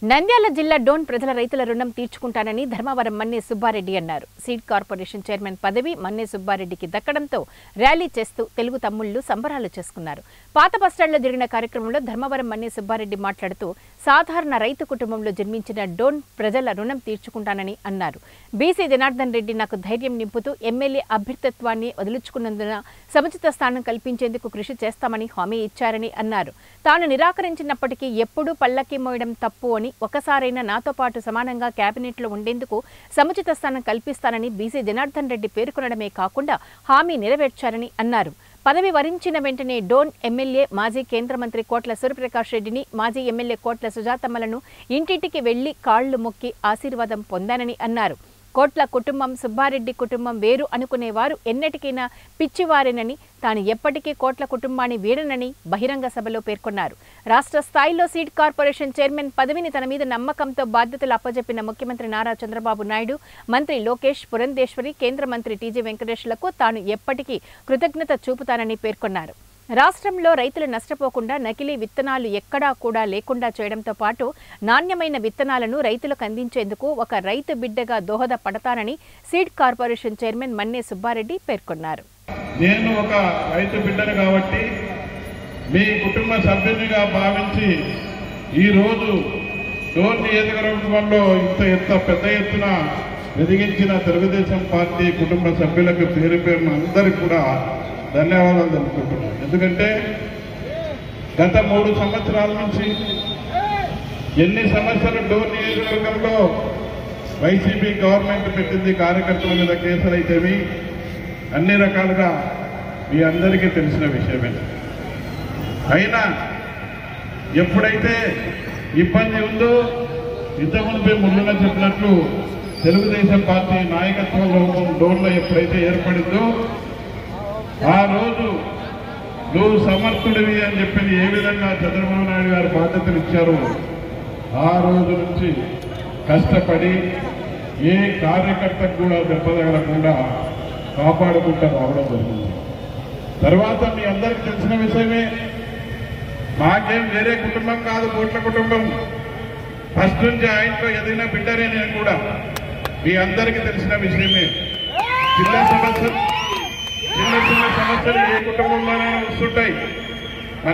నంద్యాల జిల్లా డోన్ ప్రజల రైతుల రుణం తీర్చుకుంటానని ధర్మవరం మన్నే సుబ్బారెడ్డి అన్నారు సీడ్ కార్పొరేషన్ చైర్మన్ పదవి మన్నే సుబ్బారెడ్డికి దక్కడంతో ర్యాలీ చేస్తూ తెలుగు తమ్ముళ్లు సంబరాలు చేసుకున్నారు పాత బస్టాండ్లో జరిగిన కార్యక్రమంలో ధర్మవరం మన్నే సుబ్బారెడ్డి మాట్లాడుతూ సాధారణ రైతు కుటుంబంలో జన్మించిన డోన్ ప్రజల రుణం తీర్చుకుంటానని అన్నారు బీసీ జనార్దన్ రెడ్డి నాకు ధైర్యం నింపుతూ ఎమ్మెల్యే అభ్యర్థిత్వాన్ని వదిలించుకున్నందున సముచిత స్థానం కల్పించేందుకు కృషి చేస్తామని హామీ ఇచ్చారని అన్నారు తాను నిరాకరించినప్పటికీ ఎప్పుడూ పల్లకి మోయడం తప్పు అని ఒకసారైనా నాతో పాటు సమానంగా కేబినెట్లో ఉండేందుకు సముచిత స్థానం కల్పిస్తానని బీసీ జనార్దన్ రెడ్డి పేర్కొనడమే కాకుండా హామీ నెరవేర్చారని అన్నారు పదవి వరించిన వెంటనే డోన్ ఎమ్మెల్యే మాజీ కేంద్ర మంత్రి కోట్ల సూర్యప్రకాష్ రెడ్డిని మాజీ ఎమ్మెల్యే కోట్ల సుజాతమ్మలను ఇంటింటికి వెళ్లి కాళ్లు మొక్కి ఆశీర్వాదం పొందానని అన్నారు కోట్ల కుటుంబం సుబ్బారెడ్డి కుటుంబం వేరు అనుకునేవారు ఎన్నటికైనా పిచ్చివారేనని తాను ఎప్పటికీ కోట్ల కుటుంబాన్ని వీడనని బహిరంగ సభలో పేర్కొన్నారు రాష్ట్ర స్థాయిలో సీడ్ కార్పొరేషన్ చైర్మన్ పదవిని తన మీద నమ్మకంతో బాధ్యతలు అప్పజెప్పిన ముఖ్యమంత్రి నారా చంద్రబాబు నాయుడు మంత్రి లోకేష్ పురంధేశ్వరి కేంద్ర మంత్రి టీజీ వెంకటేష్లకు తాను ఎప్పటికీ కృతజ్ఞత చూపుతానని పేర్కొన్నారు రాష్ట్రంలో రైతులు నష్టపోకుండా నకిలీ విత్తనాలు ఎక్కడా కూడా లేకుండా చేయడంతో పాటు నాణ్యమైన విత్తనాలను రైతులకు అందించేందుకు ఒక రైతు బిడ్డగా దోహదపడతానని seed corporation chairman Manne Subbareddy పేర్కొన్నారు నేను ఒక రైతు బిడ్డను కాబట్టి మీ కుటుంబ సభ్యునిగా భావించి ఈరోజు డోర్ నియోజకవర్గంలో ఇంత ఎంత పెద్ద ఎత్తున వెదిగించిన తెలుగుదేశం పార్టీ కుటుంబ సభ్యులకు పేరు పేరున అందరికీ కూడా ధన్యవాదాలు తెలుపుకుంటున్నాను ఎందుకంటే గత మూడు సంవత్సరాల నుంచి ఎన్ని సమస్యలు డోర్ నియోజకవర్గంలో వైసీపీ గవర్నమెంట్ పెట్టింది కార్యకర్తల మీద కేసులు అయితేవి అన్ని రకాలుగా మీ అందరికీ తెలిసిన విషయమే అయినా ఎప్పుడైతే ఇబ్బంది ఉందో ఇంతకుముందు ముందుగా చెప్పినట్లు తెలుగుదేశం పార్టీ నాయకత్వ లోపం డోర్లో ఎప్పుడైతే ఏర్పడిందో ఆ రోజు నువ్వు సమర్థుడివి అని చెప్పి ఏ విధంగా చంద్రబాబు నాయుడు గారు బాధ్యతలు ఇచ్చారో ఆ రోజు నుంచి కష్టపడి ఏ కార్యకర్తకు కూడా దెబ్బ తగలకుండా కాపాడుకుంటూ రావడం జరిగింది తర్వాత మీ అందరికి తెలిసిన విషయమే మాకేం వేరే కుటుంబం కాదు కోట్ల కుటుంబం ఫస్ట్ నుంచి ఆయనతో ఎదిగిన బిడ్డనే నేను కూడా మీ అందరికీ తెలిసిన విషయమే చిన్న సమస్యలు చిన్న చిన్న సమస్యలు ఏ కుటుంబంలోనైనా వస్తుంటాయి